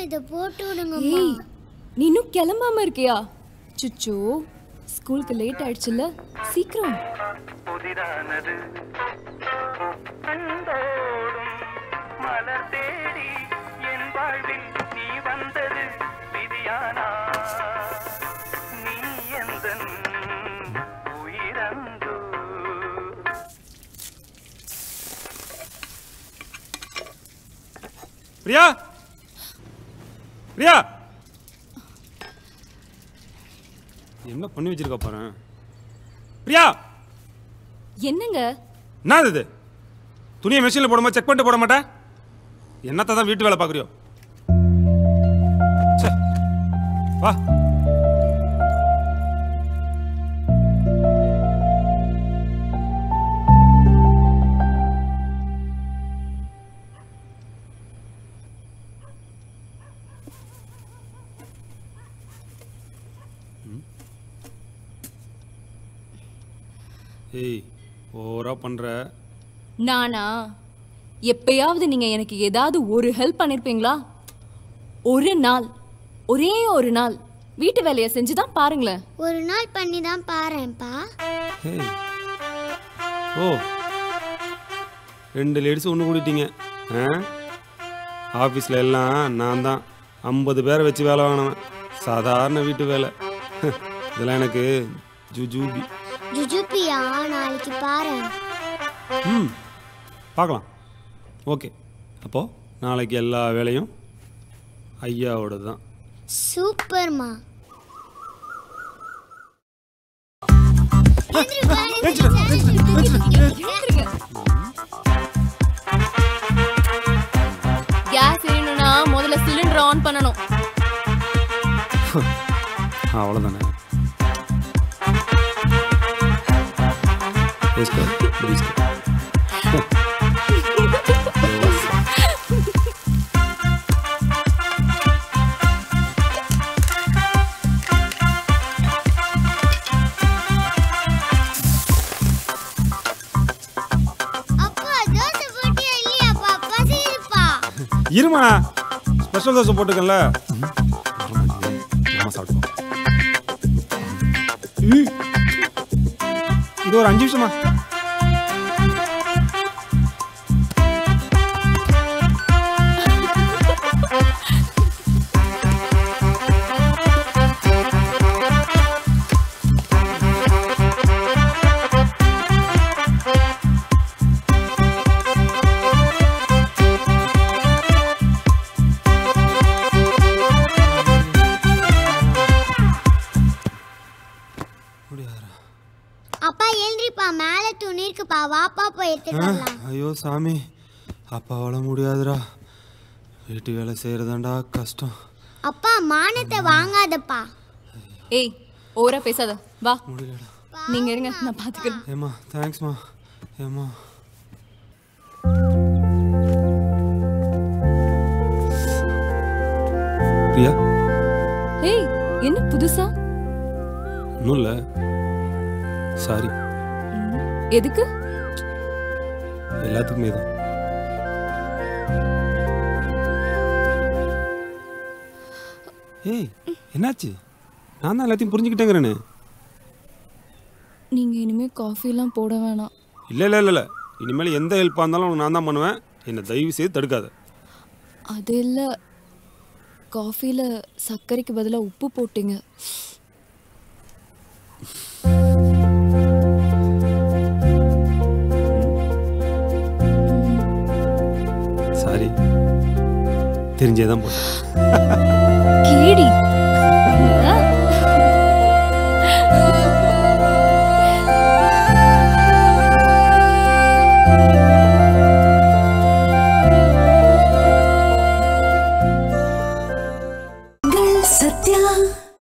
இதை போட்டு விடுங்கம்மா ஏய் நீ இன்னும் கிளம்பாம இருக்கியா சுச்சோ ஸ்கூலுக்கு லேட் ஆயிடுச்சுல்ல சீக்கிரம் புதிரானது கண்டோடும் மலர் தேடி என் வாழ்வில் நீ வந்தது விதியானா நீ எந்த உயிரந்தோ பிரியா பிரியா என்ன பண்ணி வச்சிருக்க பாரு பிரியா என்னங்க என்னது இது துணியை மெஷினில் போடும்போது செக் பண்ணிட்டு போட மாட்டேன் என்னத்தை தான் வீட்டு வேலை பார்க்குறியோ ச்சே. வா ஏய் ஓவரா பண்ற நானா எப்பயாவது நீங்க எனக்கு ஏதாவது ஒரு ஹெல்ப் பண்ணிருப்பீங்களா ஒரு நாள் ஒரே ஒரு நாள் வீட்டு வேலையை செஞ்சு தான் பாருங்களேன் ஒரு நாள் பண்ணி தான் பாருப்பா ஏய் ஓ ரெண்டு லேடிஸ் ஒன்று கூட்டிட்டீங்க ஆ ஆஃபீஸில் எல்லாம் நான் தான் ஐம்பது பேரை வச்சு வேலை வாங்கினவன் சாதாரண வீட்டு வேலை இதெல்லாம் எனக்கு ஜுஜூபி ஜுஜுப்பியா நாளைக்கு பாரு ம் பார்க்கலாம் ஓகே அப்போது நாளைக்கு எல்லா வேலையும் ஐயாவோட தான் சூப்பர்மா கேஸ் எரியணும்னா முதல்ல சிலிண்டர் ஆன் பண்ணணும் அவ்வளோதானே எஸ்கோ பிஸ்கோ அப்பா தோசை போட்டியா இல்லையாப்பா பசிருப்பா இருமா ஸ்பெஷல் தோசை போட்டுக்கல சாப்பிடுவோம் இது ஒரு அஞ்சு நிமிஷமா அப்பா எழுந்திரிப்பா மேல துணி இருக்குப்பா வாப்பா போய் எடுத்துட்டு வரலாம் ஐயோ சாமி அப்பாவால முடியாதுடா வீட்டு வேலை செய்யறதாண்டா கஷ்டம் அப்பா மானத்தை வாங்காதப்பா ஏய் ஓவரா பேசாத வா முடியலடா நீங்க இருங்க நான் பாத்துக்கிறேன் ஏம்மா தேங்க்ஸ்மா ஏம்மா பிரியா ஏய் என்ன புதுசா ஒன்றும் இல்லை சாரி எதுக்கு எல்லாத்துக்குமே தான் ஏய் என்னாச்சு நான் தான் எல்லாத்தையும் புரிஞ்சுக்கிட்டேங்கிறேனே நீங்க இனிமே காஃபி எல்லாம் போட வேணாம் இல்லை இல்லை இல்லை இல்லை இனிமேல் எந்த ஹெல்ப்பாக இருந்தாலும் உனக்கு நான் தான் பண்ணுவேன் என்னை தயவு செய்து தடுக்காத அது இல்ல காஃபில சர்க்கரைக்கு பதிலா உப்பு போட்டீங்க சாரி தெரிஞ்சே தான் போட்டேன்